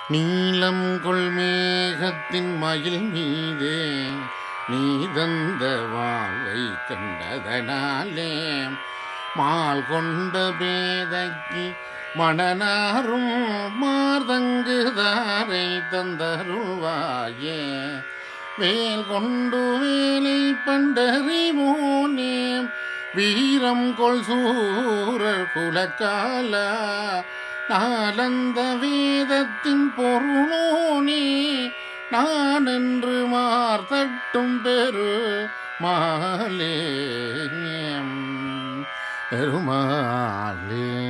நீலம் கொள்மேகத்தின் மயில் மீதே நீ தந்த வாழ்வை கண்டதனாலே மால் கொண்ட பேதைக்கு மணனாரும் மார்தங்குதாரை தந்தருள்வாயே வேல் கொண்டு வேலை பண்டறிவோனே வீரம் கொள் சூரர் குலக்கால நாலந்த வேதத்தின் பொருளோனே நான் என்று மார்த்தட்டும் பெரு மாலே பெருமாளே